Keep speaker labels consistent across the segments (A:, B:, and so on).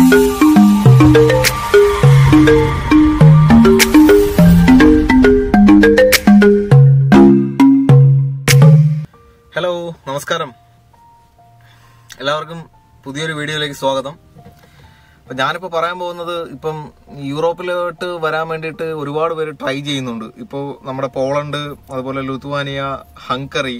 A: Hello നമസ്കാരം എല്ലാവർക്കും പുതിയൊരു വീഡിയോയിലേക്ക് സ്വാഗതം അപ്പൊ ഞാനിപ്പോ പറയാൻ പോകുന്നത് ഇപ്പം യൂറോപ്പിലോട്ട് വരാൻ വേണ്ടിയിട്ട് ഒരുപാട് പേര് ട്രൈ ചെയ്യുന്നുണ്ട് ഇപ്പോൾ നമ്മുടെ പോളണ്ട് അതുപോലെ ലുത്വാനിയ ഹങ്കറി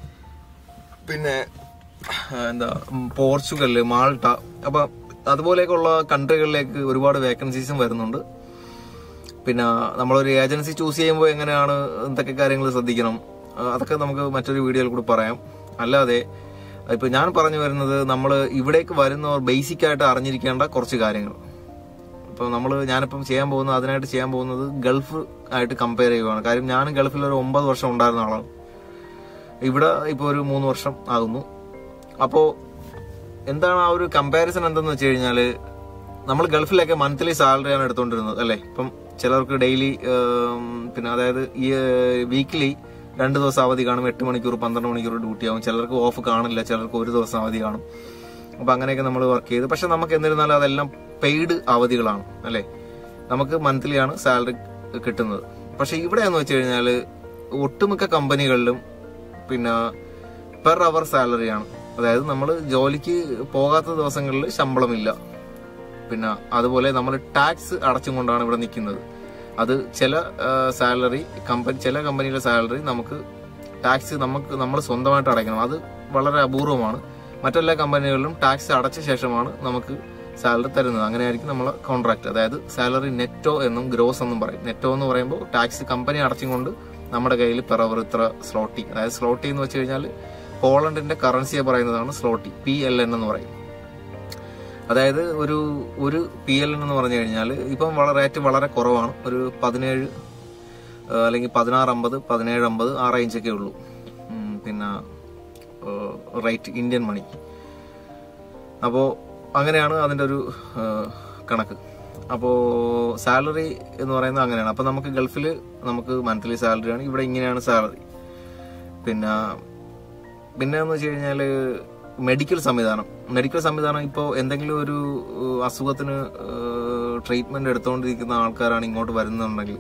A: പിന്നെ ആ, എന്താ ഉം, പോർച്ചുഗല് മാൾട്ട അപ്പൊ അതുപോലെയൊക്കെയുള്ള കൺട്രികളിലേക്ക് ഒരുപാട് വേക്കൻസീസും വരുന്നുണ്ട് പിന്നെ നമ്മളൊരു ഏജൻസി ചൂസ് ചെയ്യുമ്പോൾ എങ്ങനെയാണ് എന്തൊക്കെ കാര്യങ്ങൾ ശ്രദ്ധിക്കണം ആ, അതൊക്കെ നമുക്ക് മറ്റൊരു വീഡിയോയിൽ കൂടി പറയാം അല്ലാതെ ഇപ്പൊ ഞാൻ പറഞ്ഞു വരുന്നത് നമ്മൾ ഇവിടേക്ക് വരുന്നവർ ബേസിക് ആയിട്ട് അറിഞ്ഞിരിക്കേണ്ട കുറച്ച് കാര്യങ്ങൾ ഇപ്പൊ നമ്മൾ ഞാനിപ്പം ചെയ്യാൻ പോകുന്നത് അതിനായിട്ട് ചെയ്യാൻ പോകുന്നത് ഗൾഫ് ആയിട്ട് കമ്പയർ ചെയ്യുവാണ് കാര്യം ഞാൻ ഗൾഫിൽ ഒരു ഒമ്പത് വർഷം ഉണ്ടായിരുന്ന ആളാണ് ഇവിടെ ഇപ്പോൾ ഒരു മൂന്ന് വർഷം ആകുന്നു അപ്പോ എന്താണ് ആ ഒരു കമ്പാരിസൺ എന്തെന്ന് വെച്ച് കഴിഞ്ഞാല് നമ്മൾ ഗൾഫിലൊക്കെ മന്ത്ലി സാലറിയാണ് എടുത്തുകൊണ്ടിരുന്നത് അല്ലെ ഇപ്പം ചിലർക്ക് ഡെയിലി പിന്നെ അതായത് ഈ വീക്ക്ലി രണ്ട് ദിവസം അവധി കാണും എട്ട് മണിക്കൂർ പന്ത്രണ്ട് മണിക്കൂർ ഡ്യൂട്ടി ആവും ചിലർക്ക് ഓഫ് കാണില്ല ചിലർക്ക് ഒരു ദിവസം അവധി കാണും അപ്പൊ അങ്ങനെയൊക്കെ നമ്മൾ വർക്ക് ചെയ്ത് പക്ഷെ നമുക്ക് എന്നിരുന്നാലും അതെല്ലാം പെയ്ഡ് അവധികളാണ് അല്ലെ നമുക്ക് മന്ത്ലി ആണ് സാലറി കിട്ടുന്നത് പക്ഷെ ഇവിടെ എന്ന് വെച്ച് കഴിഞ്ഞാൽ ഒട്ടുമിക്ക കമ്പനികളിലും പിന്നെ പെർ അവർ സാലറിയാണ് അതായത് നമ്മൾ ജോലിക്ക് പോകാത്ത ദിവസങ്ങളിൽ ശമ്പളമില്ല പിന്നെ അതുപോലെ നമ്മൾ ടാക്സ് അടച്ചും കൊണ്ടാണ് ഇവിടെ നിൽക്കുന്നത് അത് ചില സാലറി കമ്പനി ചില കമ്പനിയുടെ സാലറി നമുക്ക് ടാക്സ് നമുക്ക് നമ്മൾ സ്വന്തമായിട്ട് അടയ്ക്കണം അത് വളരെ അപൂർവമാണ് മറ്റെല്ലാ കമ്പനികളിലും ടാക്സ് അടച്ച ശേഷമാണ് നമുക്ക് സാലറി തരുന്നത് അങ്ങനെയായിരിക്കും നമ്മളെ കോൺട്രാക്ട് അതായത് സാലറി നെറ്റോ എന്നും ഗ്രോസ് എന്നും പറയും നെറ്റോ എന്ന് പറയുമ്പോൾ ടാക്സ് കമ്പനി അടച്ചും കൊണ്ട് നമ്മുടെ കയ്യിൽ പെർ അവർ ഇത്ര സ്ലോട്ടി അതായത് സ്ലോട്ടി എന്ന് വെച്ച് കഴിഞ്ഞാൽ പോളണ്ടിന്റെ കറൻസിയെ പറയുന്നതാണ് സ്ലോട്ടി പി എൽ എൻ എന്ന് പറയും അതായത് ഒരു ഒരു പി എൽ എൻ എന്ന് പറഞ്ഞു കഴിഞ്ഞാൽ ഇപ്പം വളരെ റേറ്റ് വളരെ കുറവാണ് ഒരു പതിനേഴ് ആ, അല്ലെങ്കിൽ പതിനാറ് അമ്പത് പതിനേഴ് അമ്പത് ആ റേഞ്ചൊക്കെ ഉള്ളൂ ഉം, പിന്നെ റേറ്റ് ഇന്ത്യൻ മണി അപ്പോൾ അങ്ങനെയാണ് അതിൻ്റെ ഒരു ആ, കണക്ക് അപ്പോൾ സാലറി എന്ന് പറയുന്നത് അങ്ങനെയാണ് അപ്പോൾ നമുക്ക് ഗൾഫിൽ നമുക്ക് മന്ത്ലി സാലറിയാണ് ഇവിടെ ഇങ്ങനെയാണ് സാലറി പിന്നെ പിന്നെ എന്ന് വെച്ച് കഴിഞ്ഞാൽ മെഡിക്കൽ സംവിധാനം മെഡിക്കൽ സംവിധാനം ഇപ്പോൾ എന്തെങ്കിലും ഒരു ഏഹ്, അസുഖത്തിന് ട്രീറ്റ്മെന്റ് എടുത്തുകൊണ്ടിരിക്കുന്ന ആൾക്കാരാണ് ഇങ്ങോട്ട് വരുന്നുണ്ടെങ്കിൽ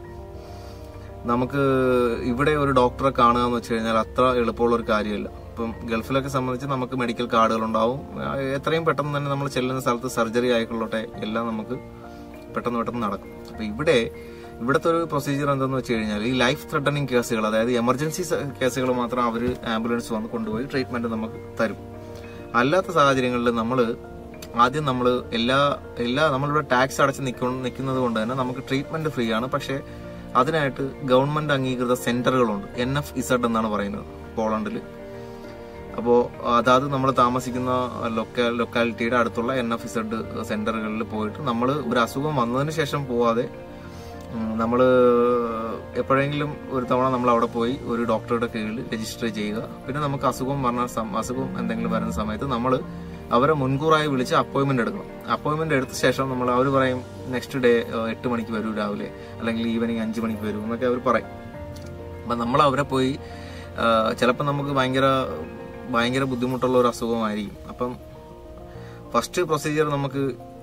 A: നമുക്ക് ഇവിടെ ഒരു ഡോക്ടറെ കാണുക എന്ന് വെച്ച് കഴിഞ്ഞാൽ അത്ര എളുപ്പമുള്ള ഒരു കാര്യമല്ല ഇപ്പം ഗൾഫിലൊക്കെ സംബന്ധിച്ച് നമുക്ക് മെഡിക്കൽ കാർഡുകൾ ഉണ്ടാവും ആ, എത്രയും പെട്ടെന്ന് തന്നെ നമ്മൾ ചെല്ലുന്ന സ്ഥലത്ത് സർജറി ആയിക്കൊള്ളട്ടെ എല്ലാം നമുക്ക് പെട്ടെന്ന് പെട്ടെന്ന് നടക്കും അപ്പൊ ഇവിടെ ഇവിടുത്തെ ഒരു പ്രൊസീജിയർ എന്തെന്ന് വെച്ച് കഴിഞ്ഞാൽ ഈ ലൈഫ് ത്രെട്ടനിങ് കേസുകൾ അതായത് എമർജൻസി കേസുകൾ മാത്രം അവർ ആംബുലൻസ് വന്ന് കൊണ്ടുപോയി ട്രീറ്റ്മെന്റ് നമുക്ക് തരും അല്ലാത്ത സാഹചര്യങ്ങളിൽ നമ്മൾ ആദ്യം നമ്മൾ എല്ലാ എല്ലാ നമ്മളിവിടെ ടാക്സ് അടച്ച് നിൽക്കുന്ന നിൽക്കുന്നത് കൊണ്ട് തന്നെ നമുക്ക് ട്രീറ്റ്മെന്റ് ഫ്രീ ആണ് പക്ഷേ അതിനായിട്ട് ഗവൺമെന്റ് അംഗീകൃത സെന്ററുകളുണ്ട് എൻ എഫ് ഇസഡ് എന്നാണ് പറയുന്നത് പോളണ്ടിൽ അപ്പോൾ അതാത് നമ്മൾ താമസിക്കുന്ന ലൊക്കാ ലൊക്കാലിറ്റിയുടെ അടുത്തുള്ള എൻ എഫ് ഇസഡ് സെന്ററുകളിൽ പോയിട്ട് നമ്മൾ ഒരു അസുഖം വന്നതിന് ശേഷം പോവാതെ നമ്മൾ എപ്പോഴെങ്കിലും ഒരു തവണ നമ്മൾ അവിടെ പോയി ഒരു ഡോക്ടറുടെ കീഴിൽ രജിസ്റ്റർ ചെയ്യുക പിന്നെ നമുക്ക് അസുഖം പറഞ്ഞ സം- അസുഖം എന്തെങ്കിലും വരുന്ന സമയത്ത് നമ്മൾ അവരെ മുൻകൂറായി വിളിച്ച് അപ്പോയിന്റ്മെന്റ് എടുക്കണം അപ്പോയിന്റ്മെന്റ് എടുത്ത ശേഷം നമ്മൾ അവർ പറയും നെക്സ്റ്റ് ഡേ എട്ട് മണിക്ക് വരൂ രാവിലെ അല്ലെങ്കിൽ ഈവനിങ് അഞ്ച് മണിക്ക് വരൂ എന്നൊക്കെ അവർ പറയും അപ്പം നമ്മൾ അവരെ പോയി ചിലപ്പോൾ നമുക്ക് ഭയങ്കര ഭയങ്കര ബുദ്ധിമുട്ടുള്ള ഒരു അസുഖമായിരിക്കും അപ്പം ഫസ്റ്റ് പ്രൊസീജിയർ നമുക്ക്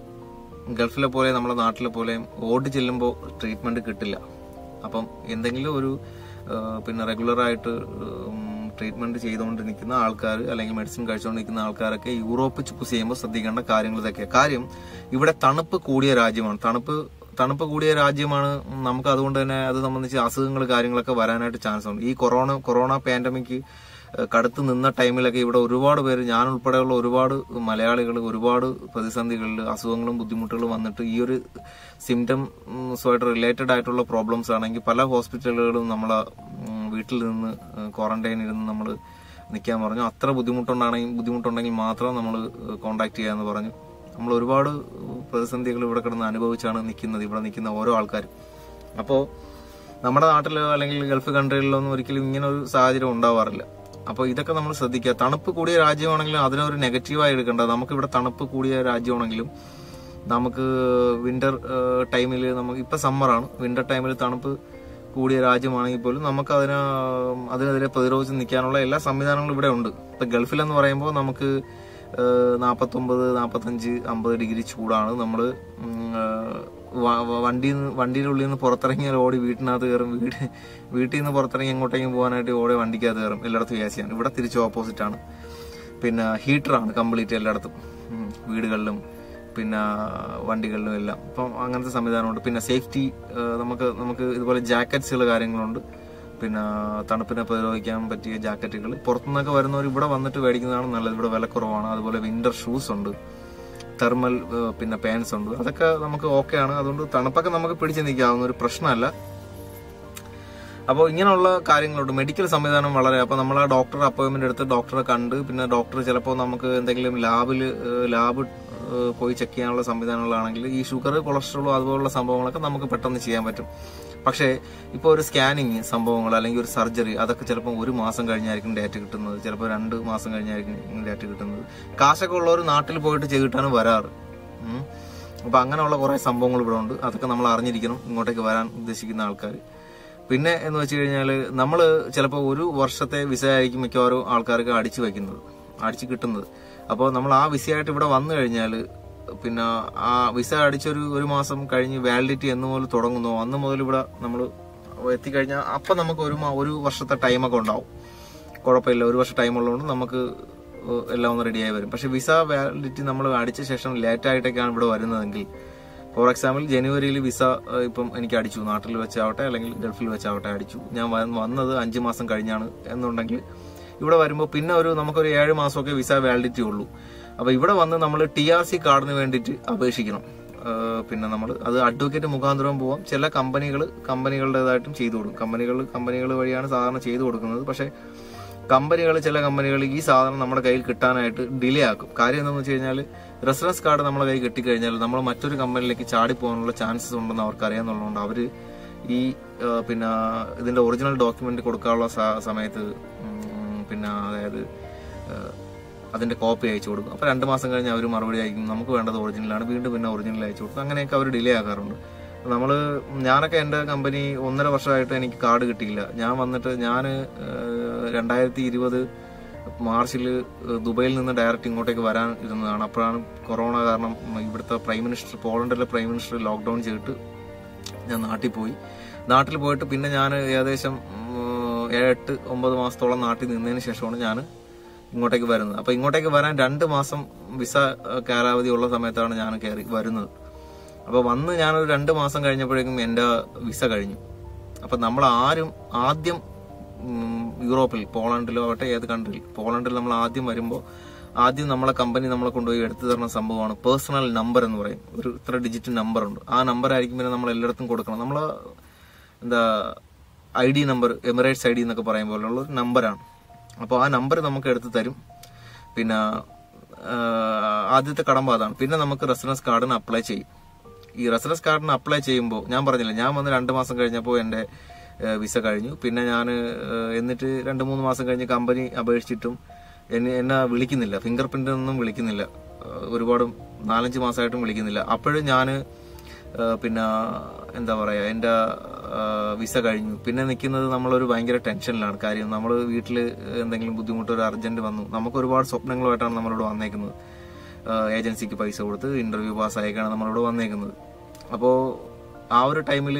A: ഗൾഫിലെ പോലെ നമ്മുടെ നാട്ടിലെ പോലെയും ഓടി ചെല്ലുമ്പോൾ ട്രീറ്റ്മെന്റ് കിട്ടില്ല അപ്പം എന്തെങ്കിലും ഒരു ആ, പിന്നെ റെഗുലറായിട്ട് ട്രീറ്റ്മെന്റ് ചെയ്തുകൊണ്ട് നിൽക്കുന്ന ആൾക്കാർ അല്ലെങ്കിൽ മെഡിസിൻ കഴിച്ചുകൊണ്ട് നിൽക്കുന്ന ആൾക്കാരൊക്കെ യൂറോപ്പ് ചൂസ് ചെയ്യുമ്പോൾ ശ്രദ്ധിക്കേണ്ട കാര്യങ്ങൾ ഇതൊക്കെ കാര്യം ഇവിടെ തണുപ്പ് കൂടിയ രാജ്യമാണ് തണുപ്പ് തണുപ്പ് കൂടിയ രാജ്യമാണ് നമുക്ക് അതുകൊണ്ട് തന്നെ അത് സംബന്ധിച്ച് അസുഖങ്ങൾ കാര്യങ്ങളൊക്കെ വരാനായിട്ട് ചാൻസ് ഉണ്ട് ഈ കൊറോണ കൊറോണ പാൻഡമിക് കടുത്ത് നിന്ന ടൈമിലൊക്കെ ഇവിടെ ഒരുപാട് പേര് ഞാൻ ഉൾപ്പെടെയുള്ള ഒരുപാട് മലയാളികൾ ഒരുപാട് പ്രതിസന്ധികളിൽ അസുഖങ്ങളും ബുദ്ധിമുട്ടുകളും വന്നിട്ട് ഈ ഒരു സിംറ്റംസുമായിട്ട് റിലേറ്റഡ് ആയിട്ടുള്ള പ്രോബ്ലംസ് ആണെങ്കിൽ പല ഹോസ്പിറ്റലുകളും നമ്മളെ ഉം, വീട്ടിൽ നിന്ന് ക്വാറന്റൈനിൽ നിന്ന് നമ്മൾ നിൽക്കാൻ പറഞ്ഞു അത്ര ബുദ്ധിമുട്ടുണ്ടാണെങ്കിൽ ബുദ്ധിമുട്ടുണ്ടെങ്കിൽ മാത്രം നമ്മൾ കോണ്ടാക്ട് ചെയ്യാന്ന് പറഞ്ഞു നമ്മൾ ഒരുപാട് പ്രതിസന്ധികൾ ഇവിടെ കിടന്ന് അനുഭവിച്ചാണ് നിൽക്കുന്നത് ഇവിടെ നിൽക്കുന്ന ഓരോ ആൾക്കാരും അപ്പോൾ നമ്മുടെ നാട്ടിലോ അല്ലെങ്കിൽ ഗൾഫ് കൺട്രികളിലോ ഒന്നും ഒരിക്കലും ഇങ്ങനെ ഒരു സാഹചര്യം ഉണ്ടാവാറില്ല അപ്പോൾ ഇതൊക്കെ നമ്മൾ ശ്രദ്ധിക്കുക തണുപ്പ് കൂടിയ രാജ്യമാണെങ്കിലും അതിനൊരു നെഗറ്റീവായി എടുക്കേണ്ട നമുക്ക് ഇവിടെ തണുപ്പ് കൂടിയ രാജ്യമാണെങ്കിലും നമുക്ക് വിന്റർ ടൈമിൽ നമുക്ക് ഇപ്പൊ സമ്മറാണ് വിന്റർ ടൈമിൽ തണുപ്പ് കൂടിയ രാജ്യമാണെങ്കിൽ പോലും നമുക്ക് അതിന് അതിനെതിരെ പ്രതിരോധിച്ച് നിൽക്കാനുള്ള എല്ലാ സംവിധാനങ്ങളും ഇവിടെ ഉണ്ട് ഇപ്പൊ ഗൾഫിൽ എന്ന് പറയുമ്പോൾ നമുക്ക് നാൽപ്പത്തൊമ്പത് നാൽപ്പത്തഞ്ച് അമ്പത് ഡിഗ്രി ചൂടാണ് നമ്മൾ വണ്ടി വണ്ടിയുടെ ഉള്ളിൽ നിന്ന് പുറത്തിറങ്ങിയാൽ ഓടി വീട്ടിനകത്ത് കയറും വീട് വീട്ടിൽ നിന്ന് പുറത്തിറങ്ങി എങ്ങോട്ടെങ്കിലും പോകാനായിട്ട് ഓടി വണ്ടിക്കകത്ത് കയറും എല്ലായിടത്തും എ സിയാണ് ഇവിടെ തിരിച്ച് ഓപ്പോസിറ്റ് ആണ് പിന്നെ ഹീറ്ററാണ് കംപ്ലീറ്റ് എല്ലായിടത്തും ഉം, വീടുകളിലും പിന്നെ വണ്ടികളിലും എല്ലാം അപ്പം അങ്ങനത്തെ സംവിധാനമുണ്ട് പിന്നെ സേഫ്റ്റി നമുക്ക് നമുക്ക് ഇതുപോലെ ജാക്കറ്റ്സുകൾ കാര്യങ്ങളുണ്ട് പിന്നെ തണുപ്പിനെ പ്രതിരോധിക്കാൻ പറ്റിയ ജാക്കറ്റുകൾ പുറത്തുനിന്നൊക്കെ വരുന്നവർ ഇവിടെ വന്നിട്ട് മേടിക്കുന്നതാണ് നല്ലത് ഇവിടെ വില കുറവാണ് അതുപോലെ വിന്റർ ഷൂസ് ഉണ്ട് തെർമൽ പിന്നെ പാൻസ് ഉണ്ട് അതൊക്കെ നമുക്ക് ഓക്കെ ആണ് അതുകൊണ്ട് തണുപ്പൊക്കെ നമുക്ക് പിടിച്ചു നിൽക്കാവുന്ന ഒരു പ്രശ്നമല്ല അപ്പോൾ ഇങ്ങനെയുള്ള കാര്യങ്ങളുണ്ട് മെഡിക്കൽ സംവിധാനം വളരെ അപ്പോൾ നമ്മൾ ആ ഡോക്ടർ അപ്പോയിന്റ്മെന്റ് എടുത്ത് ഡോക്ടറെ കണ്ട് പിന്നെ ഡോക്ടർ ചിലപ്പോൾ നമുക്ക് എന്തെങ്കിലും ലാബിൽ ലാബ് പോയി ചെക്ക് ചെയ്യാനുള്ള സംവിധാനങ്ങളാണെങ്കിൽ ഈ ഷുഗർ കൊളസ്ട്രോൾ അതുപോലുള്ള സംഭവങ്ങളൊക്കെ നമുക്ക് പെട്ടെന്ന് ചെയ്യാൻ പറ്റും പക്ഷേ ഇപ്പോൾ ഒരു സ്കാനിങ് സംഭവങ്ങൾ അല്ലെങ്കിൽ ഒരു സർജറി അതൊക്കെ ചിലപ്പോൾ ഒരു മാസം കഴിഞ്ഞായിരിക്കും ഡേറ്റ് കിട്ടുന്നത് ചിലപ്പോൾ രണ്ട് മാസം കഴിഞ്ഞായിരിക്കും ഡേറ്റ് കിട്ടുന്നത് കാശൊക്കെ ഉള്ളവർ നാട്ടിൽ പോയിട്ട് ചെയ്തിട്ടാണ് വരാറ് ഉം. അപ്പൊ അങ്ങനെയുള്ള കുറെ സംഭവങ്ങൾ ഇവിടെ ഉണ്ട് അതൊക്കെ നമ്മൾ അറിഞ്ഞിരിക്കണം ഇങ്ങോട്ടേക്ക് വരാൻ ഉദ്ദേശിക്കുന്ന ആൾക്കാർ പിന്നെ എന്ന് വെച്ച് കഴിഞ്ഞാൽ നമ്മൾ ചിലപ്പോൾ ഒരു വർഷത്തെ വിസ ആയിരിക്കും മിക്കവാറും ആൾക്കാർക്ക് അടിച്ചു വെക്കുന്നത് അടിച്ചു കിട്ടുന്നത് അപ്പോൾ നമ്മൾ ആ വിസയായിട്ട് ഇവിടെ വന്നു കഴിഞ്ഞാൽ പിന്നെ ആ വിസ അടിച്ചൊരു ഒരു മാസം കഴിഞ്ഞ് വാലിഡിറ്റി എന്ന് മുതൽ തുടങ്ങുന്നോ അന്ന് മുതൽ ഇവിടെ നമ്മൾ എത്തിക്കഴിഞ്ഞാൽ അപ്പം നമുക്ക് ഒരു മാ- ഒരു വർഷത്തെ ടൈമൊക്കെ ഉണ്ടാവും കുഴപ്പമില്ല ഒരു വർഷം ടൈം ഉള്ളതുകൊണ്ട് നമുക്ക് ഏഹ് എല്ലാം ഒന്ന് റെഡിയായി വരും പക്ഷെ വിസ വാലിഡിറ്റി നമ്മൾ അടിച്ച ശേഷം ലേറ്റ് ആയിട്ടൊക്കെയാണ് ഇവിടെ വരുന്നതെങ്കിൽ ഫോർ എക്സാമ്പിൾ ജനുവരിയിൽ വിസ ഏഹ് ഇപ്പം എനിക്ക് അടിച്ചു നാട്ടിൽ വെച്ചാവട്ടെ അല്ലെങ്കിൽ ഗൾഫിൽ വെച്ചാവട്ടെ അടിച്ചു ഞാൻ വ- വന്നത് അഞ്ച് മാസം കഴിഞ്ഞാണ് എന്നുണ്ടെങ്കിൽ ഇവിടെ വരുമ്പോൾ പിന്നെ ഒരു നമുക്കൊരു ഏഴ് മാസമൊക്കെ വിസ വാലിഡിറ്റി ഉള്ളൂ അപ്പൊ ഇവിടെ വന്ന് നമ്മൾ ടി ആർ സി കാർഡിന് വേണ്ടിയിട്ട് അപേക്ഷിക്കണം ഏഹ് പിന്നെ നമ്മൾ അത് അഡ്വക്കേറ്റ് മുഖാന്തരം പോവാം ചില കമ്പനികൾ കമ്പനികളുടേതായിട്ടും ചെയ്തു കൊടുക്കും കമ്പനികൾ കമ്പനികൾ വഴിയാണ് സാധാരണ ചെയ്തു കൊടുക്കുന്നത് പക്ഷേ കമ്പനികൾ ചില കമ്പനികൾ ഈ സാധനം നമ്മുടെ കയ്യിൽ കിട്ടാനായിട്ട് ഡിലേ ആക്കും കാര്യം എന്താണെന്ന് വെച്ച് കഴിഞ്ഞാൽ റെസിഡൻസ് കാർഡ് നമ്മുടെ കയ്യിൽ കിട്ടിക്കഴിഞ്ഞാൽ നമ്മൾ മറ്റൊരു കമ്പനിയിലേക്ക് ചാടി പോകാനുള്ള ചാൻസസ് ഉണ്ടെന്ന് അവർക്ക് അറിയാന്നുള്ളതുകൊണ്ട് അവര് ഈ ആ, പിന്നെ ഇതിന്റെ ഒറിജിനൽ ഡോക്യുമെന്റ് കൊടുക്കാനുള്ള സ- സമയത്ത് ഉം, പിന്നെ അതായത് ആ, അതിന്റെ കോപ്പി അയച്ചു കൊടുക്കും അപ്പൊ രണ്ട് മാസം കഴിഞ്ഞ് അവർ മറുപടി അയക്കും നമുക്ക് വേണ്ടത് ഒറിജിനലാണ് വീണ്ടും പിന്നെ ഒറിജിനൽ അയച്ചു കൊടുക്കും അങ്ങനെയൊക്കെ അവർ ഡിലേ ആക്കാറുണ്ട് നമ്മള് ഞാനൊക്കെ എന്റെ കമ്പനി ഒന്നര വർഷമായിട്ട് എനിക്ക് കാർഡ് കിട്ടിയില്ല ഞാൻ വന്നിട്ട് ഞാൻ രണ്ടായിരത്തി ഇരുപത് മാർച്ചിൽ ദുബൈയിൽ നിന്ന് ഡയറക്റ്റ് ഇങ്ങോട്ടേക്ക് വരാൻ ഇരുന്നതാണ് അപ്പോഴാണ് കൊറോണ കാരണം ഇവിടുത്തെ പ്രൈം മിനിസ്റ്റർ പോളണ്ടിലെ പ്രൈം മിനിസ്റ്റർ ലോക്ക്ഡൌൺ ചെയ്തിട്ട് ഞാൻ നാട്ടിൽ പോയി നാട്ടിൽ പോയിട്ട് പിന്നെ ഞാൻ ഏകദേശം ഉം, ഏഴ് എട്ട് ഒമ്പത് മാസത്തോളം നാട്ടിൽ നിന്നതിന് ശേഷമാണ് ഞാൻ ഇങ്ങോട്ടേക്ക് വരുന്നത് അപ്പൊ ഇങ്ങോട്ടേക്ക് വരാൻ രണ്ട് മാസം വിസ ഏഹ്, കാലാവധി ഉള്ള സമയത്താണ് ഞാൻ കയറി വരുന്നത് അപ്പൊ വന്ന് ഞാനൊരു രണ്ട് മാസം കഴിഞ്ഞപ്പോഴേക്കും എന്റെ വിസ കഴിഞ്ഞു അപ്പൊ നമ്മൾ ആരും ആദ്യം ഉം, യൂറോപ്പിൽ പോളണ്ടിലോ ആവട്ടെ ഏത് കൺട്രിയിൽ പോളണ്ടിൽ നമ്മൾ ആദ്യം വരുമ്പോൾ ആദ്യം നമ്മളെ കമ്പനി നമ്മളെ കൊണ്ടുപോയി എടുത്തു തരുന്ന സംഭവമാണ് പേഴ്സണൽ നമ്പർ എന്ന് പറയും ഒരു ഇത്ര ഡിജിറ്റ് നമ്പർ ഉണ്ട് ആ നമ്പർ ആയിരിക്കും പിന്നെ നമ്മൾ എല്ലായിടത്തും കൊടുക്കണം നമ്മൾ എന്താ I D number Emirates I D എന്നൊക്കെ പറയും പോലുള്ള ഒരു നമ്പറാണ് അപ്പോൾ ആ നമ്പർ നമുക്ക് എടുത്ത് തരും പിന്നെ ആ, ആദ്യത്തെ കടമ്പ അതാണ് പിന്നെ നമുക്ക് റെസിഡൻസ് കാർഡിന് അപ്ലൈ ചെയ്യും ഈ റെസിഡൻസ് കാർഡിന് അപ്ലൈ ചെയ്യുമ്പോൾ ഞാൻ പറഞ്ഞില്ല ഞാൻ വന്ന് രണ്ട് മാസം കഴിഞ്ഞപ്പോൾ എൻ്റെ ഏഹ്, വിസ കഴിഞ്ഞു പിന്നെ ഞാൻ എന്നിട്ട് രണ്ട് മൂന്ന് മാസം കഴിഞ്ഞ് കമ്പനി അപേക്ഷിച്ചിട്ടും എന്നെ എന്നെ വിളിക്കുന്നില്ല ഫിംഗർ പ്രിന്റ് ഒന്നും വിളിക്കുന്നില്ല ഏഹ്, ഒരുപാട് നാലഞ്ച് മാസമായിട്ടും വിളിക്കുന്നില്ല അപ്പോഴും ഞാൻ പിന്നെ എന്താ പറയാ എൻ്റെ വിസ കഴിഞ്ഞു പിന്നെ നിൽക്കുന്നത് നമ്മളൊരു ഭയങ്കര ടെൻഷനിലാണ് കാര്യം നമ്മൾ വീട്ടിൽ എന്തെങ്കിലും ബുദ്ധിമുട്ട് ഒരു അർജന്റ് വന്നു നമുക്ക് ഒരുപാട് സ്വപ്നങ്ങളുമായിട്ടാണ് നമ്മളിവിടെ വന്നേക്കുന്നത് ഏജൻസിക്ക് പൈസ കൊടുത്ത് ഇന്റർവ്യൂ പാസ്സായിക്കാണ് നമ്മളിവിടെ വന്നേക്കുന്നത് അപ്പോൾ ആ ഒരു ടൈമിൽ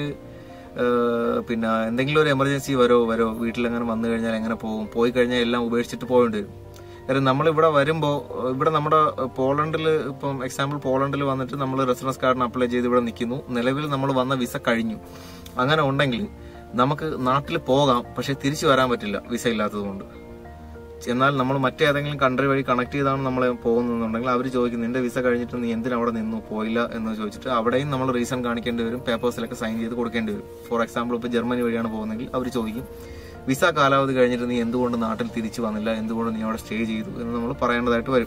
A: പിന്നെ എന്തെങ്കിലും ഒരു എമർജൻസി വരോ വരോ വീട്ടിൽ അങ്ങനെ വന്നു കഴിഞ്ഞാൽ എങ്ങനെ പോകും പോയി കഴിഞ്ഞാൽ എല്ലാം ഉപേക്ഷിച്ചിട്ട് പോകേണ്ടി വരും കാര്യം നമ്മൾ ഇവിടെ വരുമ്പോൾ ഇവിടെ നമ്മുടെ പോളണ്ടിൽ ഇപ്പം എക്സാമ്പിൾ പോളണ്ടിൽ വന്നിട്ട് നമ്മൾ റെസിഡൻസ് കാർഡിന് അപ്ലൈ ചെയ്ത് ഇവിടെ നിൽക്കുന്നു നിലവിൽ നമ്മൾ വന്ന വിസ കഴിഞ്ഞു അങ്ങനെ ഉണ്ടെങ്കിൽ നമുക്ക് നാട്ടിൽ പോകാം പക്ഷെ തിരിച്ചു വരാൻ പറ്റില്ല വിസ ഇല്ലാത്തത് കൊണ്ട് എന്നാൽ നമ്മൾ മറ്റേതെങ്കിലും കൺട്രി വഴി കണക്ട് ചെയ്താണ് നമ്മൾ പോകുന്നുണ്ടെങ്കിൽ അവർ ചോദിക്കും നിന്റെ വിസ കഴിഞ്ഞിട്ട് നീ എന്തിനാ അവിടെ നിന്നു പോയില്ല എന്ന് ചോദിച്ചിട്ട് അവിടെയും നമ്മൾ റീസൺ കാണിക്കേണ്ടി വരും പേപ്പേഴ്സിലൊക്കെ സൈൻ ചെയ്ത് കൊടുക്കേണ്ടി വരും ഫോർ എക്സാമ്പിൾ ഇപ്പോൾ ജർമ്മനി വഴിയാണ് പോകുന്നതെങ്കിൽ അവർ ചോദിക്കും വിസ കാലാവധി കഴിഞ്ഞിട്ട് നീ എന്തുകൊണ്ട് നാട്ടിൽ തിരിച്ചു വന്നില്ല എന്തുകൊണ്ട് നീ അവിടെ സ്റ്റേ ചെയ്തു എന്ന് നമ്മൾ പറയേണ്ടതായിട്ട് വരും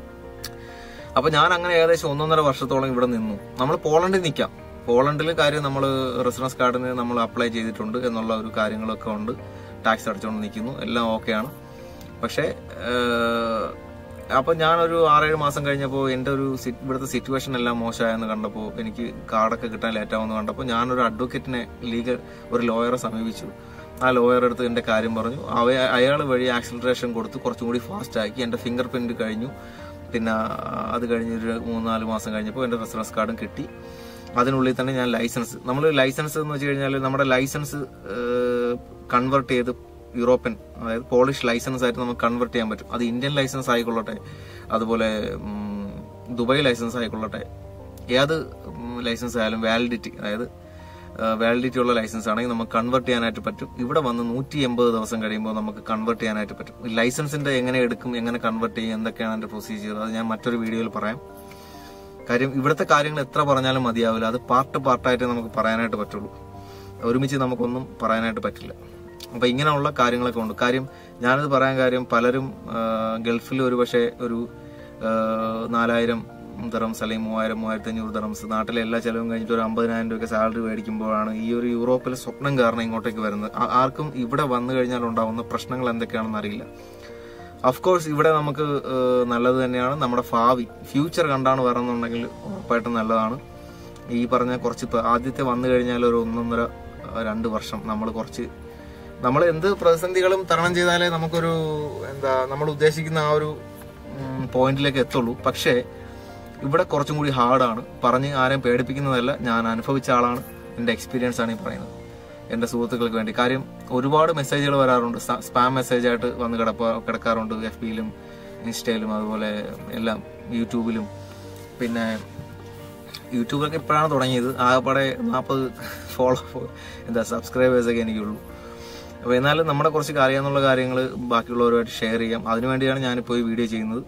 A: അപ്പൊ ഞാൻ അങ്ങനെ ഏകദേശം ഒന്നൊന്നര വർഷത്തോളം ഇവിടെ നിന്നു നമ്മൾ പോളണ്ടിൽ നിൽക്കാം പോളണ്ടിൽ കാര്യം നമ്മൾ റെസിഡൻസ് കാർഡിന് നമ്മൾ അപ്ലൈ ചെയ്തിട്ടുണ്ട് എന്നുള്ള ഒരു കാര്യങ്ങളൊക്കെ ഉണ്ട് ടാക്സ് അടച്ചുകൊണ്ട് നിൽക്കുന്നു എല്ലാം ഓക്കെയാണ് പക്ഷേ ഏഹ്, അപ്പൊ ഞാനൊരു ആറേഴ് മാസം കഴിഞ്ഞപ്പോൾ എന്റെ ഒരു സി- ഇവിടുത്തെ സിറ്റുവേഷൻ എല്ലാം മോശമായെന്ന് കണ്ടപ്പോൾ എനിക്ക് കാർഡൊക്കെ കിട്ടാൻ ലേറ്റ് ആവുമെന്ന് കണ്ടപ്പോൾ ഞാനൊരു അഡ്വക്കേറ്റിനെ ലീഗൽ ഒരു ലോയറെ സമീപിച്ചു ആ ലോയർ അടുത്ത് എന്റെ കാര്യം പറഞ്ഞു അവ അയാൾ വഴി ആക്സിലറേഷൻ കൊടുത്ത് കുറച്ചും കൂടി ഫാസ്റ്റ് ആക്കി എന്റെ ഫിംഗർ പ്രിന്റ് കഴിഞ്ഞു പിന്നെ അത് കഴിഞ്ഞൊരു മൂന്നാല് മാസം കഴിഞ്ഞപ്പോൾ എൻ്റെ റെസിഡൻസ് കാർഡും കിട്ടി അതിനുള്ളിൽ തന്നെ ഞാൻ ലൈസൻസ് നമ്മൾ ലൈസൻസ് എന്ന് വെച്ച് കഴിഞ്ഞാൽ നമ്മുടെ ലൈസൻസ് കൺവേർട്ട് ചെയ്ത് യൂറോപ്യൻ അതായത് പോളിഷ് ലൈസൻസ് ആയിട്ട് നമുക്ക് കൺവേർട്ട് ചെയ്യാൻ പറ്റും അത് ഇന്ത്യൻ ലൈസൻസ് ആയിക്കൊള്ളട്ടെ അതുപോലെ ഉം, ദുബായ് ലൈസൻസ് ആയിക്കൊള്ളട്ടെ ഏത് ലൈസൻസ് ആയാലും വാലിഡിറ്റി അതായത് വാലിഡിറ്റി ഉള്ള ലൈസൻസ് ആണെങ്കിൽ നമുക്ക് കൺവേർട്ട് ചെയ്യാനായിട്ട് പറ്റും ഇവിടെ വന്ന് നൂറ്റി എൺപത് ദിവസം കഴിയുമ്പോൾ നമുക്ക് കൺവേർട്ട് ചെയ്യാനായിട്ട് പറ്റും ഈ ലൈസൻസിന്റെ എങ്ങനെ എടുക്കും എങ്ങനെ കൺവേർട്ട് ചെയ്യും എന്തൊക്കെയാണ് അതിന്റെ പ്രൊസീജിയർ അത് ഞാൻ മറ്റൊരു വീഡിയോയിൽ പറയാം കാര്യം ഇവിടുത്തെ കാര്യങ്ങൾ എത്ര പറഞ്ഞാലും മതിയാവില്ല അത് പാർട്ട് പാർട്ടായിട്ട് നമുക്ക് പറയാനായിട്ട് പറ്റുള്ളൂ ഒരുമിച്ച് നമുക്കൊന്നും പറയാനായിട്ട് പറ്റില്ല അപ്പൊ ഇങ്ങനെയുള്ള കാര്യങ്ങളൊക്കെ ഉണ്ട് കാര്യം ഞാനത് പറയാൻ കാര്യം പലരും ആ, ഗൾഫിൽ ഒരു പക്ഷേ ഒരു ആ, നാലായിരം ദറംസ് അല്ലെങ്കിൽ മൂവായിരം മൂവായിരത്തി അഞ്ഞൂറ് ദറംസ് നാട്ടിലെ എല്ലാ ചെലവും കഴിഞ്ഞിട്ട് ഒരു അമ്പതിനായിരം രൂപ സാലറി മേടിക്കുമ്പോഴാണ് ഈ ഒരു യൂറോപ്പിലെ സ്വപ്നം കാരണം ഇങ്ങോട്ടേക്ക് വരുന്നത് ആ- ആർക്കും ഇവിടെ വന്നു കഴിഞ്ഞാൽ ഉണ്ടാവുന്ന പ്രശ്നങ്ങൾ എന്തൊക്കെയാണെന്ന് അറിയില്ല ഓഫ് കോഴ്സ് ഇവിടെ നമുക്ക് ഏഹ്, നല്ലത് തന്നെയാണ് നമ്മുടെ ഭാവി ഫ്യൂച്ചർ കണ്ടാണ് വരുന്നുണ്ടെങ്കിൽ ഉറപ്പായിട്ടും നല്ലതാണ് ഈ പറഞ്ഞ കുറച്ച് ഇപ്പൊ ആദ്യത്തെ വന്നു കഴിഞ്ഞാൽ ഒരു ഒന്നൊന്നര ഏഹ്, രണ്ട് വർഷം നമ്മൾ കുറച്ച് നമ്മൾ എന്ത് പ്രതിസന്ധികളും തരണം ചെയ്താലേ നമുക്കൊരു എന്താ നമ്മൾ ഉദ്ദേശിക്കുന്ന ആ ഒരു ഉം, പോയിന്റിലേക്ക് എത്തുള്ളൂ പക്ഷേ ഇവിടെ കുറച്ചും കൂടി ഹാർഡാണ് പറഞ്ഞ് ആരെയും പേടിപ്പിക്കുന്നതല്ല ഞാൻ അനുഭവിച്ച ആളാണ് എൻ്റെ എക്സ്പീരിയൻസ് ആണ് ഈ പറയുന്നത് എൻ്റെ സുഹൃത്തുക്കൾക്ക് വേണ്ടി കാര്യം ഒരുപാട് മെസ്സേജുകൾ വരാറുണ്ട് സ- സ്പാം മെസ്സേജ് ആയിട്ട് വന്ന് കിടപ്പ കിടക്കാറുണ്ട് എഫ് ബിയിലും ഇൻസ്റ്റയിലും അതുപോലെ എല്ലാം യൂട്യൂബിലും പിന്നെ യൂട്യൂബൊക്കെ ഇപ്പോഴാണ് തുടങ്ങിയത് ആകെപ്പാടെ നാൽപ്പത് ഫോളോ എന്താ സബ്സ്ക്രൈബേഴ്സ് ഒക്കെ എനിക്കുള്ളൂ അപ്പോൾ എന്നാലും നമ്മുടെ കുറച്ച് അറിയാവുന്ന കാര്യങ്ങൾ ബാക്കിയുള്ളവരുമായിട്ട് ഷെയർ ചെയ്യാം അതിനുവേണ്ടിയാണ് ഞാനിപ്പോൾ ഈ വീഡിയോ ചെയ്യുന്നത്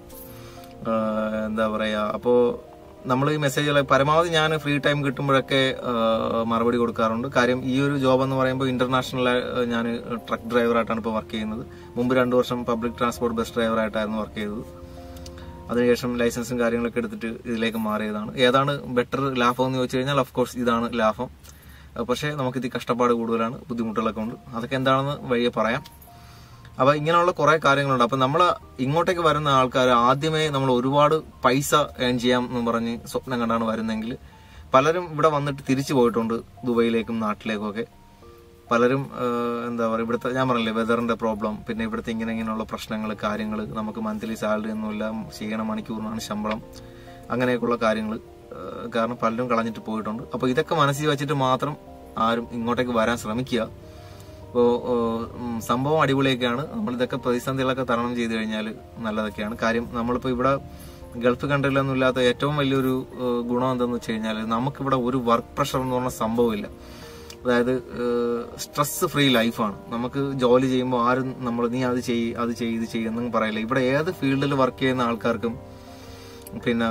A: ആഹ് എന്താ പറയുക അപ്പോൾ നമ്മൾ ഈ മെസ്സേജുകൾ പരമാവധി ഞാൻ ഫ്രീ ടൈം കിട്ടുമ്പോഴൊക്കെ ആഹ് മറുപടി കൊടുക്കാറുണ്ട് കാര്യം ഈ ഒരു ജോബ് എന്ന് പറയുമ്പോൾ ഇന്റർനാഷണൽ ഞാൻ ട്രക്ക് ഡ്രൈവറായിട്ടാണ് ഇപ്പോൾ വർക്ക് ചെയ്യുന്നത് മുമ്പ് രണ്ടു വർഷം പബ്ലിക് ട്രാൻസ്പോർട്ട് ബസ് ഡ്രൈവറായിട്ടായിരുന്നു വർക്ക് ചെയ്തത് അതിനുശേഷം ലൈസൻസും കാര്യങ്ങളൊക്കെ എടുത്തിട്ട് ഇതിലേക്ക് മാറിയതാണ് ഏതാണ് ബെറ്റർ ലാഭം എന്ന് ചോദിച്ചു കഴിഞ്ഞാൽ ഓഫ് കോഴ്സ് ഇതാണ് ലാഭം അഹ് പക്ഷേ നമുക്കിത് കഷ്ടപ്പാട് കൂടുതലാണ് ബുദ്ധിമുട്ടുകളൊക്കെ ഉണ്ട് അതൊക്കെ എന്താണെന്ന് വഴിയെ പറയാം അപ്പൊ ഇങ്ങനെയുള്ള കുറെ കാര്യങ്ങളുണ്ട് അപ്പൊ നമ്മൾ ഇങ്ങോട്ടേക്ക് വരുന്ന ആൾക്കാർ ആദ്യമേ നമ്മൾ ഒരുപാട് പൈസ ഏൺ ചെയ്യാം എന്ന് പറഞ്ഞ് സ്വപ്നം കണ്ടാണ് വരുന്നെങ്കിൽ പലരും ഇവിടെ വന്നിട്ട് തിരിച്ചു പോയിട്ടുണ്ട് ദുബൈയിലേക്കും നാട്ടിലേക്കും ഒക്കെ പലരും ആഹ്, എന്താ പറയുക ഇവിടുത്തെ ഞാൻ പറഞ്ഞില്ലേ വെതറിന്റെ പ്രോബ്ലം പിന്നെ ഇവിടുത്തെ ഇങ്ങനെ ഇങ്ങനെയുള്ള പ്രശ്നങ്ങൾ കാര്യങ്ങൾ നമുക്ക് മന്ത്ലി സാലറി ഒന്നുമില്ല ചെയ്യണ മണിക്കൂറിനാണ് ശമ്പളം അങ്ങനെയൊക്കെയുള്ള കാര്യങ്ങൾ കാരണം പലരും കളഞ്ഞിട്ട് പോയിട്ടുണ്ട് അപ്പൊ ഇതൊക്കെ മനസ്സിൽ വെച്ചിട്ട് മാത്രം ആരും ഇങ്ങോട്ടേക്ക് വരാൻ ശ്രമിക്കുക ഇപ്പോ ഉം, സംഭവം അടിപൊളിയൊക്കെയാണ് നമ്മൾ ഇതൊക്കെ പ്രതിസന്ധികളൊക്കെ തരണം ചെയ്തു കഴിഞ്ഞാൽ നല്ലതൊക്കെയാണ് കാര്യം നമ്മളിപ്പോ ഇവിടെ ഗൾഫ് കൺട്രിയിലൊന്നും ഇല്ലാത്ത ഏറ്റവും വലിയൊരു ഏഹ്, ഗുണം എന്തെന്ന് വെച്ച് കഴിഞ്ഞാൽ നമുക്കിവിടെ ഒരു വർക്ക് പ്രഷർ എന്ന് പറഞ്ഞ സംഭവമില്ല അതായത് സ്ട്രെസ് ഫ്രീ ലൈഫാണ് നമുക്ക് ജോലി ചെയ്യുമ്പോൾ ആരും നമ്മൾ നീ അത് ചെയ്യ് അത് ചെയ്യ് ഇത് ചെയ്യുന്നെന്നും പറയില്ല ഇവിടെ ഏത് ഫീൽഡിൽ വർക്ക് ചെയ്യുന്ന ആൾക്കാർക്കും പിന്നെ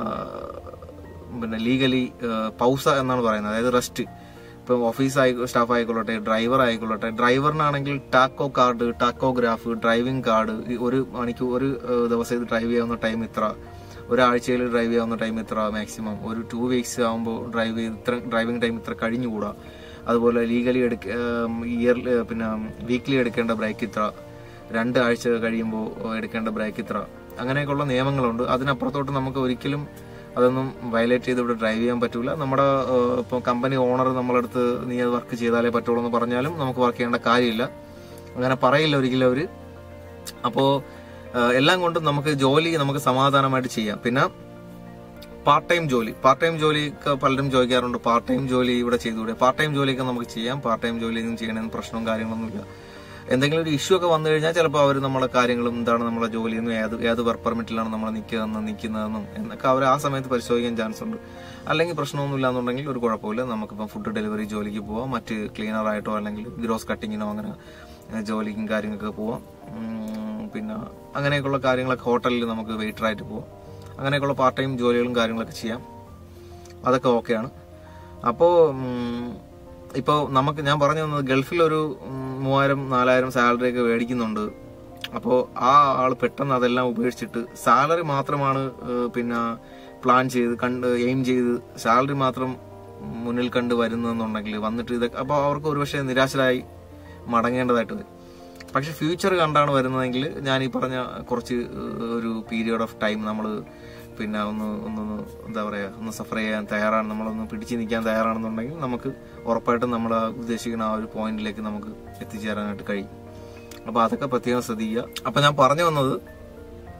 A: പിന്നെ ലീഗലി പൗസ എന്നാണ് പറയുന്നത് അതായത് റെസ്റ്റ് ഇപ്പം ഓഫീസ് ആയി സ്റ്റാഫ് ആയിക്കൊള്ളട്ടെ ഡ്രൈവർ ആയിക്കൊള്ളട്ടെ ഡ്രൈവറിനാണെങ്കിൽ tacho card tachograph driving card ഒരു മണിക്കൂർ ഒരു ഏഹ്, ദിവസം ഇത് ഡ്രൈവ് ചെയ്യാവുന്ന ടൈം ഇത്ര ഒരാഴ്ചയിൽ ഡ്രൈവ് ചെയ്യാവുന്ന ടൈം ഇത്ര മാക്സിമം ഒരു ടു വീക്സ് ആകുമ്പോൾ ഡ്രൈവ് ചെയ്ത് ഇത്ര ഡ്രൈവിംഗ് ടൈം ഇത്ര കഴിഞ്ഞുകൂടാ അതുപോലെ ലീഗലി എടുക്ക ഇയർ പിന്നെ വീക്ക്ലി എടുക്കേണ്ട ബ്രേക്ക് ഇത്ര രണ്ട് ആഴ്ച കഴിയുമ്പോൾ എടുക്കേണ്ട ബ്രേക്ക് ഇത്ര അങ്ങനെയൊക്കെയുള്ള നിയമങ്ങളുണ്ട് അതിനപ്പുറത്തോട്ട് നമുക്ക് ഒരിക്കലും അതൊന്നും വയലേറ്റ് ചെയ്ത് ഇവിടെ ഡ്രൈവ് ചെയ്യാൻ പറ്റൂല നമ്മുടെ ഏഹ്, ഇപ്പൊ കമ്പനി ഓണർ നമ്മളടുത്ത് നീ അത് വർക്ക് ചെയ്താലേ പറ്റുള്ളൂ എന്ന് പറഞ്ഞാലും നമുക്ക് വർക്ക് ചെയ്യേണ്ട കാര്യമില്ല അങ്ങനെ പറയില്ല ഒരിക്കലും അവര് അപ്പോ ഏഹ്, എല്ലാം കൊണ്ടും നമുക്ക് ജോലി നമുക്ക് സമാധാനമായിട്ട് ചെയ്യാം പിന്നെ പാർട്ട് ടൈം ജോലി പാർട്ട് ടൈം ജോലി ഒക്കെ പലരും ചോദിക്കാറുണ്ട് പാർട്ട് ടൈം ജോലി ഇവിടെ ചെയ്തുകൂടെ പാർട്ട് ടൈം ജോലിയൊക്കെ നമുക്ക് ചെയ്യാം പാർട്ട് ടൈം ജോലി ഒന്നും ചെയ്യണമെന്ന് പ്രശ്നവും കാര്യങ്ങളൊന്നുമില്ല എന്തെങ്കിലും ഒരു ഇഷ്യൂ ഒക്കെ വന്നു കഴിഞ്ഞാൽ ചിലപ്പോൾ അവർ നമ്മളെ കാര്യങ്ങളും എന്താണ് നമ്മളെ ജോലിയെന്നും ഏത് ഏത് വർക്ക് പെർമിറ്റിലാണ് നമ്മൾ നിൽക്കുന്നതെന്നും നിൽക്കുന്നതെന്നും എന്നൊക്കെ അവർ ആ സമയത്ത് പരിശോധിക്കാൻ ചാൻസ് ഉണ്ട് അല്ലെങ്കിൽ പ്രശ്നമൊന്നും ഇല്ലാന്നുണ്ടെങ്കിൽ ഒരു കുഴപ്പമില്ല നമുക്കിപ്പം ഫുഡ് ഡെലിവറി ജോലിക്ക് പോവാം മറ്റ് ക്ലീനർ ആയിട്ടോ അല്ലെങ്കിൽ ഗ്രോസ് കട്ടിങ്ങിനോ അങ്ങനെ ഏഹ്, ജോലിക്കും കാര്യങ്ങൾക്കൊക്കെ പോവാം ഉം, പിന്നെ അങ്ങനെയൊക്കെയുള്ള കാര്യങ്ങളൊക്കെ ഹോട്ടലിൽ നമുക്ക് വെയിറ്റർ ആയിട്ട് പോവാം അങ്ങനെയൊക്കെയുള്ള പാർട്ട് ടൈം ജോലികളും കാര്യങ്ങളൊക്കെ ചെയ്യാം അതൊക്കെ ഓക്കെയാണ് അപ്പോൾ ഇപ്പോൾ നമുക്ക് ഞാൻ പറഞ്ഞു തന്നത് ഗൾഫിൽ ഒരു ഉം, മൂവായിരം നാലായിരം സാലറി ഒക്കെ മേടിക്കുന്നുണ്ട് അപ്പോൾ ആ ആൾ പെട്ടെന്ന് അതെല്ലാം ഉപേക്ഷിച്ചിട്ട് സാലറി മാത്രമാണ് ഏഹ്, പിന്നെ പ്ലാൻ ചെയ്ത് കണ്ട് എയിം ചെയ്ത് സാലറി മാത്രം മുന്നിൽ കണ്ട് വരുന്നതെന്നുണ്ടെങ്കിൽ വന്നിട്ട് ഇതൊക്കെ അപ്പോൾ അവർക്ക് ഒരുപക്ഷെ നിരാശരായി മടങ്ങേണ്ടതായിട്ട് വരും പക്ഷെ ഫ്യൂച്ചർ കണ്ടാണ് വരുന്നതെങ്കിൽ ഞാൻ ഈ പറഞ്ഞ കുറച്ച് ഏഹ്, ഒരു പീരിയഡ് ഓഫ് ടൈം നമ്മൾ പിന്നെ ഒന്ന് ഒന്നൊന്ന് എന്താ പറയാ ഒന്ന് സഫർ ചെയ്യാൻ തയ്യാറാണ് നമ്മളൊന്ന് പിടിച്ചു നിൽക്കാൻ തയ്യാറാണെന്നുണ്ടെങ്കിൽ നമുക്ക് ഉറപ്പായിട്ടും നമ്മൾ ആ ഉദ്ദേശിക്കുന്ന ആ ഒരു പോയിന്റിലേക്ക് നമുക്ക് എത്തിച്ചേരാനായിട്ട് കഴിയും അപ്പൊ അതൊക്കെ പ്രത്യേകം ശ്രദ്ധിക്കുക അപ്പൊ ഞാൻ പറഞ്ഞു വന്നത്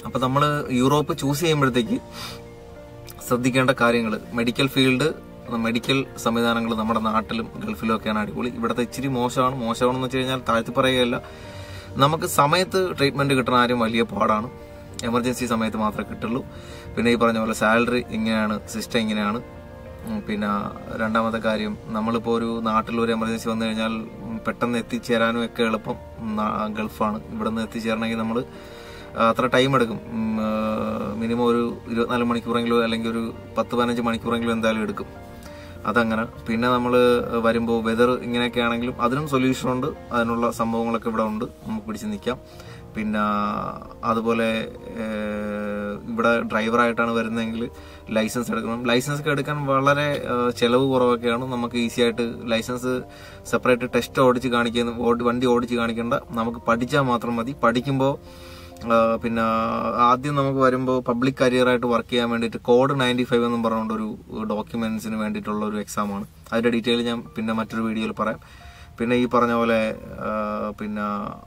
A: അപ്പൊ നമ്മൾ യൂറോപ്പ് ചൂസ് ചെയ്യുമ്പോഴത്തേക്ക് ശ്രദ്ധിക്കേണ്ട കാര്യങ്ങൾ മെഡിക്കൽ ഫീൽഡ് മെഡിക്കൽ സംവിധാനങ്ങൾ നമ്മുടെ നാട്ടിലും ഗൾഫിലും ഒക്കെയാണ് അടിപൊളി ഇവിടുത്തെ ഇച്ചിരി മോശമാണ് മോശമാണെന്ന് വെച്ച് കഴിഞ്ഞാൽ താഴ്ത്തി പറയുകയല്ല നമുക്ക് സമയത്ത് ട്രീറ്റ്മെന്റ് കിട്ടുന്ന കാര്യം വലിയ പാടാണ് എമർജൻസി സമയത്ത് മാത്രമേ കിട്ടുള്ളൂ പിന്നെ ഈ പറഞ്ഞ പോലെ സാലറി ഇങ്ങനെയാണ് സിസ്റ്റം ഇങ്ങനെയാണ് ഉം, പിന്നെ രണ്ടാമത്തെ കാര്യം നമ്മളിപ്പോൾ ഒരു നാട്ടിൽ ഒരു എമർജൻസി വന്നു കഴിഞ്ഞാൽ ഉം, പെട്ടെന്ന് എത്തിച്ചേരാനും ഒക്കെ എളുപ്പം നാ- ഗൾഫാണ് ഇവിടെ നിന്ന് എത്തിച്ചേരണമെങ്കിൽ നമ്മൾ അത്ര ടൈം എടുക്കും മിനിമം ഒരു ഇരുപത്തിനാല് മണിക്കൂറെങ്കിലും അല്ലെങ്കിൽ ഒരു പത്ത് പതിനഞ്ച് മണിക്കൂറെങ്കിലും എന്തായാലും എടുക്കും അതങ്ങനെ പിന്നെ നമ്മൾ വരുമ്പോൾ വെതർ ഇങ്ങനെയൊക്കെ ആണെങ്കിലും അതിനും സൊല്യൂഷൻ ഉണ്ട് അതിനുള്ള സംഭവങ്ങളൊക്കെ ഇവിടെ ഉണ്ട് നമുക്ക് പിടിച്ച് നിൽക്കാം പിന്നെ അതുപോലെ ഏഹ്, ഇവിടെ ഡ്രൈവറായിട്ടാണ് വരുന്നതെങ്കിൽ ലൈസൻസ് എടുക്കണം ലൈസൻസ് ഒക്കെ എടുക്കാൻ വളരെ ഏഹ്, ചെലവ് കുറവൊക്കെയാണ് നമുക്ക് ഈസി ആയിട്ട് ലൈസൻസ് സെപ്പറേറ്റ് ടെസ്റ്റ് ഓടിച്ച് കാണിക്കുന്ന ഓടി- വണ്ടി ഓടിച്ച് കാണിക്കേണ്ട നമുക്ക് പഠിച്ചാൽ മാത്രം മതി പഠിക്കുമ്പോൾ ആ, പിന്നെ ആദ്യം നമുക്ക് വരുമ്പോൾ പബ്ലിക് കരിയറായിട്ട് വർക്ക് ചെയ്യാൻ വേണ്ടിയിട്ട് കോഡ് നയൻറ്റി ഫൈവ് എന്നും പറഞ്ഞുകൊണ്ട് ഒരു ഡോക്യുമെന്റ്സിന് വേണ്ടിയിട്ടുള്ള ഒരു എക്സാമാണ് അതിന്റെ ഡീറ്റെയിൽ ഞാൻ പിന്നെ മറ്റൊരു വീഡിയോയിൽ പറയാം പിന്നെ ഈ പറഞ്ഞ പോലെ ആ, പിന്നെ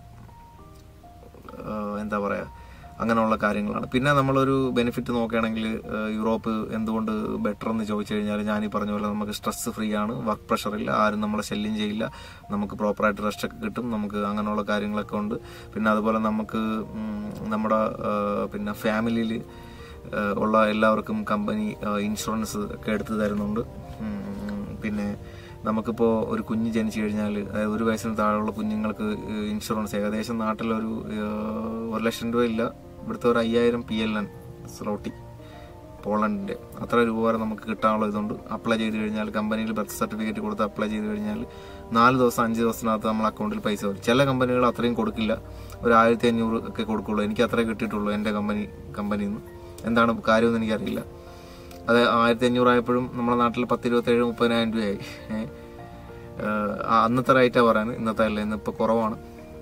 A: ആ, എന്താ പറയാ അങ്ങനെയുള്ള കാര്യങ്ങളാണ് പിന്നെ നമ്മളൊരു ബെനിഫിറ്റ് നോക്കുകയാണെങ്കിൽ ആ, യൂറോപ്പ് എന്തുകൊണ്ട് ബെറ്റർ എന്ന് ചോദിച്ചു കഴിഞ്ഞാൽ ഞാൻ ഈ പറഞ്ഞ പോലെ നമുക്ക് സ്ട്രെസ് ഫ്രീ ആണ് വർക്ക് പ്രഷർ ഇല്ല ആരും നമ്മളെ ശല്യം ചെയ്യില്ല നമുക്ക് പ്രോപ്പറായിട്ട് റെസ്റ്റ് ഒക്കെ കിട്ടും നമുക്ക് അങ്ങനെയുള്ള കാര്യങ്ങളൊക്കെ ഉണ്ട് പിന്നെ അതുപോലെ നമുക്ക് ഉം, നമ്മുടെ ആ, പിന്നെ ഫാമിലിയിൽ ഉള്ള എല്ലാവർക്കും കമ്പനി ഇൻഷുറൻസ് ഒക്കെ എടുത്തു തരുന്നുണ്ട് ഉം, പിന്നെ നമുക്കിപ്പോൾ ഒരു കുഞ്ഞ് ജനിച്ചു കഴിഞ്ഞാൽ അതായത് ഒരു വയസ്സിന് താഴെയുള്ള കുഞ്ഞുങ്ങൾക്ക് ഇൻഷുറൻസ് ഏകദേശം നാട്ടിലൊരു ഏഹ്, ഒരു ലക്ഷം രൂപ ഇല്ല ഇവിടുത്തെ ഒരു അയ്യായിരം പി എൽ എൻ സ്ലോട്ടി പോളണ്ടിന്റെ അത്ര രൂപ വരെ നമുക്ക് കിട്ടാനുള്ള ഇതുണ്ട് അപ്ലൈ ചെയ്ത് കഴിഞ്ഞാൽ കമ്പനിയിൽ ബർത്ത് സർട്ടിഫിക്കറ്റ് കൊടുത്ത് അപ്ലൈ ചെയ്ത് കഴിഞ്ഞാൽ നാല് ദിവസം അഞ്ച് ദിവസത്തിനകത്ത് നമ്മൾ അക്കൗണ്ടിൽ പൈസ വരും ചില കമ്പനികൾ അത്രയും കൊടുക്കില്ല ഒരു ആയിരത്തി അഞ്ഞൂറ് ഒക്കെ കൊടുക്കുള്ളൂ എനിക്ക് അത്രേ കിട്ടിയിട്ടുള്ളൂ എൻ്റെ കമ്പനി കമ്പനിയിൽ നിന്ന് എന്താണ് കാര്യമെന്ന് എനിക്കറിയില്ല അത് ആയിരത്തി അഞ്ഞൂറ് ആയപ്പോഴും നമ്മുടെ നാട്ടിൽ പത്ത് ഇരുപത്തേഴ് മുപ്പതിനായിരം രൂപയായി ഏഹ്. ഏഹ് ആ അന്നത്തെ റേറ്റാണ് പറയുന്നത് ഇന്നത്തെ അല്ല ഇന്നിപ്പോൾ കുറവാണ്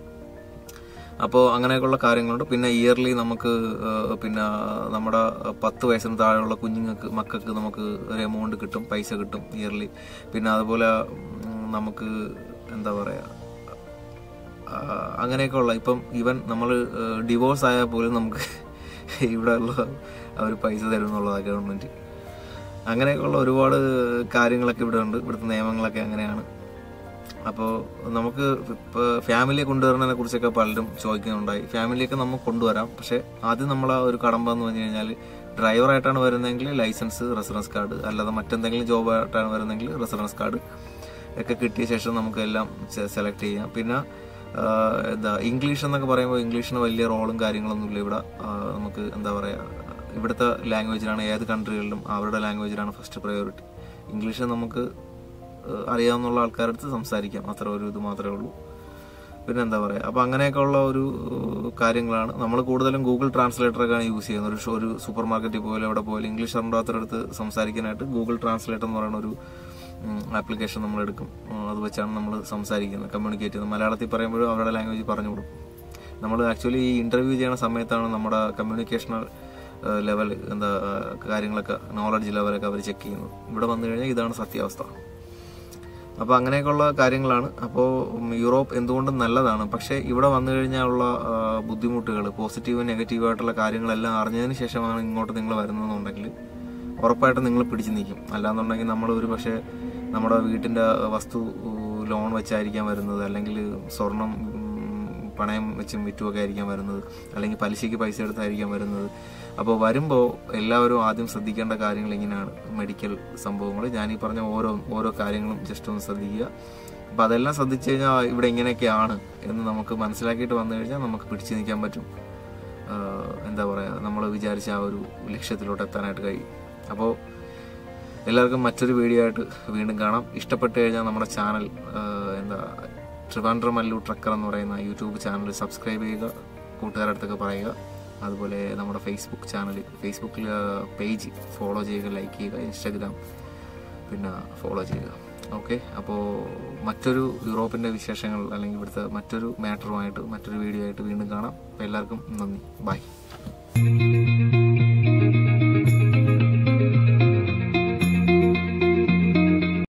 A: അപ്പോൾ അങ്ങനെയൊക്കെയുള്ള കാര്യങ്ങളുണ്ട് പിന്നെ ഇയർലി നമുക്ക് ഏഹ്, പിന്നെ നമ്മുടെ പത്ത് വയസ്സിന് താഴെയുള്ള കുഞ്ഞുങ്ങൾക്ക് മക്കൾക്ക് നമുക്ക് ഒരു എമൗണ്ട് കിട്ടും പൈസ കിട്ടും ഇയർലി പിന്നെ അതുപോലെ ഉം, നമുക്ക് എന്താ പറയുക അങ്ങനെയൊക്കെ ഉള്ള ഇപ്പം ഈവൻ നമ്മൾ ഡിവോഴ്സ് ആയാൽ പോലും നമുക്ക് ഇവിടെ ഉള്ള അവർ പൈസ തരും എന്നുള്ളതാണ് ഗവൺമെന്റ് അങ്ങനെയൊക്കെയുള്ള ഒരുപാട് കാര്യങ്ങളൊക്കെ ഇവിടെ ഉണ്ട് ഇവിടുത്തെ നിയമങ്ങളൊക്കെ അങ്ങനെയാണ് അപ്പോൾ നമുക്ക് ഇപ്പോൾ ഫാമിലിയെ കൊണ്ടുവരുന്നതിനെ കുറിച്ചൊക്കെ പലരും ചോദിക്കുന്നുണ്ടായി ഫാമിലിയൊക്കെ നമുക്ക് കൊണ്ടുവരാം പക്ഷെ ആദ്യം നമ്മൾ ആ ഒരു കടമ്പ എന്ന് പറഞ്ഞു കഴിഞ്ഞാൽ ഡ്രൈവറായിട്ടാണ് വരുന്നതെങ്കിൽ ലൈസൻസ് റെസിഡൻസ് കാർഡ് അല്ലാതെ മറ്റെന്തെങ്കിലും ജോബായിട്ടാണ് വരുന്നതെങ്കിൽ റെസിഡൻസ് കാർഡ് ഒക്കെ കിട്ടിയ ശേഷം നമുക്ക് എല്ലാം സെലക്ട് ചെയ്യാം പിന്നെ ആ, എന്താ ഇംഗ്ലീഷ് എന്നൊക്കെ പറയുമ്പോൾ ഇംഗ്ലീഷിന് വലിയ റോളും കാര്യങ്ങളൊന്നും ഇല്ല ഇവിടെ ആ, നമുക്ക് എന്താ പറയുക ഇവിടുത്തെ ലാംഗ്വേജിലാണ് ഏത് കൺട്രികളിലും അവരുടെ ലാംഗ്വേജിലാണ് ഫസ്റ്റ് പ്രയോറിറ്റി ഇംഗ്ലീഷ് നമുക്ക് ഏഹ് അറിയാവുന്ന ആൾക്കാരുടെ അടുത്ത് സംസാരിക്കാം അത്ര ഒരു ഇത് മാത്രമേ ഉള്ളൂ പിന്നെ എന്താ പറയുക അപ്പൊ അങ്ങനെയൊക്കെ ഉള്ള ഒരു ഏഹ് കാര്യങ്ങളാണ് നമ്മൾ കൂടുതലും ഗൂഗിൾ ട്രാൻസ്ലേറ്റർ ഒക്കെയാണ് യൂസ് ചെയ്യുന്നത് ഒരു ഷോ- ഒരു സൂപ്പർ മാർക്കറ്റിൽ പോലും എവിടെ പോയാലും ഇംഗ്ലീഷ് അറിയാത്തവരടുത്ത് സംസാരിക്കാനായിട്ട് ഗൂഗിൾ ട്രാൻസ്ലേറ്റർ എന്ന് പറയുന്ന ഒരു ആപ്ലിക്കേഷൻ നമ്മൾ എടുക്കും ഉം, അത് വെച്ചാണ് നമ്മൾ സംസാരിക്കുന്നത് കമ്മ്യൂണിക്കേറ്റ് ചെയ്യുന്നത് മലയാളത്തിൽ പറയുമ്പോഴും അവരുടെ ലാംഗ്വേജ് പറഞ്ഞു കൊടുക്കും നമ്മൾ ആക്ച്വലി ഈ ഇന്റർവ്യൂ ചെയ്യുന്ന സമയത്താണ് നമ്മുടെ കമ്മ്യൂണിക്കേഷണൽ ലെവൽ എന്താ ഏഹ് കാര്യങ്ങളൊക്കെ നോളജ് ലെവലൊക്കെ അവർ ചെക്ക് ചെയ്യുന്നത് ഇവിടെ വന്നു കഴിഞ്ഞാൽ ഇതാണ് സത്യാവസ്ഥ അപ്പോൾ അങ്ങനെയൊക്കെയുള്ള കാര്യങ്ങളാണ് അപ്പോൾ യൂറോപ്പ് എന്തുകൊണ്ടും നല്ലതാണ് പക്ഷേ ഇവിടെ വന്നു കഴിഞ്ഞാലുള്ള ബുദ്ധിമുട്ടുകൾ പോസിറ്റീവ് നെഗറ്റീവ് ആയിട്ടുള്ള കാര്യങ്ങളെല്ലാം അറിഞ്ഞതിന് ശേഷമാണ് ഇങ്ങോട്ട് നിങ്ങൾ വരുന്നതെന്നുണ്ടെങ്കിൽ ഉറപ്പായിട്ടും നിങ്ങൾ പിടിച്ചു നിൽക്കും അല്ലാന്നുണ്ടെങ്കിൽ നമ്മൾ ഒരു പക്ഷേ നമ്മുടെ വീട്ടിന്റെ വസ്തു ലോൺ വെച്ചായിരിക്കാം വരുന്നത് അല്ലെങ്കിൽ സ്വർണം ഉം, പണയം വെച്ചും വിറ്റുമൊക്കെ ആയിരിക്കാം വരുന്നത് അല്ലെങ്കിൽ പലിശയ്ക്ക് പൈസ എടുത്തായിരിക്കാം വരുന്നത് അപ്പോൾ വരുമ്പോൾ എല്ലാവരും ആദ്യം ശ്രദ്ധിക്കേണ്ട കാര്യങ്ങൾ ഇങ്ങനെയാണ് മെഡിക്കൽ സംഭവങ്ങൾ ഞാൻ ഈ പറഞ്ഞ ഓരോ ഓരോ കാര്യങ്ങളും ജസ്റ്റ് ഒന്ന് ശ്രദ്ധിക്കുക അപ്പോൾ അതെല്ലാം ശ്രദ്ധിച്ചു കഴിഞ്ഞാൽ ഇവിടെ ഇങ്ങനെയൊക്കെയാണ് എന്ന് നമുക്ക് മനസ്സിലാക്കിയിട്ട് വന്നു കഴിഞ്ഞാൽ നമുക്ക് പിടിച്ചു നിൽക്കാൻ പറ്റും ആഹ് എന്താ പറയുക നമ്മൾ വിചാരിച്ച ആ ഒരു ലക്ഷ്യത്തിലോട്ട് എത്താനായിട്ട് കഴിയും അപ്പോൾ എല്ലാവർക്കും മറ്റൊരു വീഡിയോ ആയിട്ട് വീണ്ടും കാണാം ഇഷ്ടപ്പെട്ട് കഴിഞ്ഞാൽ നമ്മുടെ ചാനൽ എന്താ ട്രിവാൻഡ്രം മല്ലു ട്രക്കർ എന്ന് പറയുന്ന യൂട്യൂബ് ചാനൽ സബ്സ്ക്രൈബ് ചെയ്യുക കൂട്ടുകാരുടെ അടുത്തൊക്കെ പറയുക അതുപോലെ നമ്മുടെ ഫേസ്ബുക്ക് ചാനൽ ഫേസ്ബുക്കിൽ പേജ് ഫോളോ ചെയ്യുക ലൈക്ക് ചെയ്യുക ഇൻസ്റ്റാഗ്രാം പിന്നെ ഫോളോ ചെയ്യുക ഓക്കെ അപ്പോൾ മറ്റൊരു യൂറോപ്പിൻ്റെ വിശേഷങ്ങൾ അല്ലെങ്കിൽ ഇവിടുത്തെ മറ്റൊരു മാറ്ററുമായിട്ട് മറ്റൊരു വീഡിയോ ആയിട്ട് വീണ്ടും കാണാം അപ്പോൾ എല്ലാവർക്കും നന്ദി ബൈ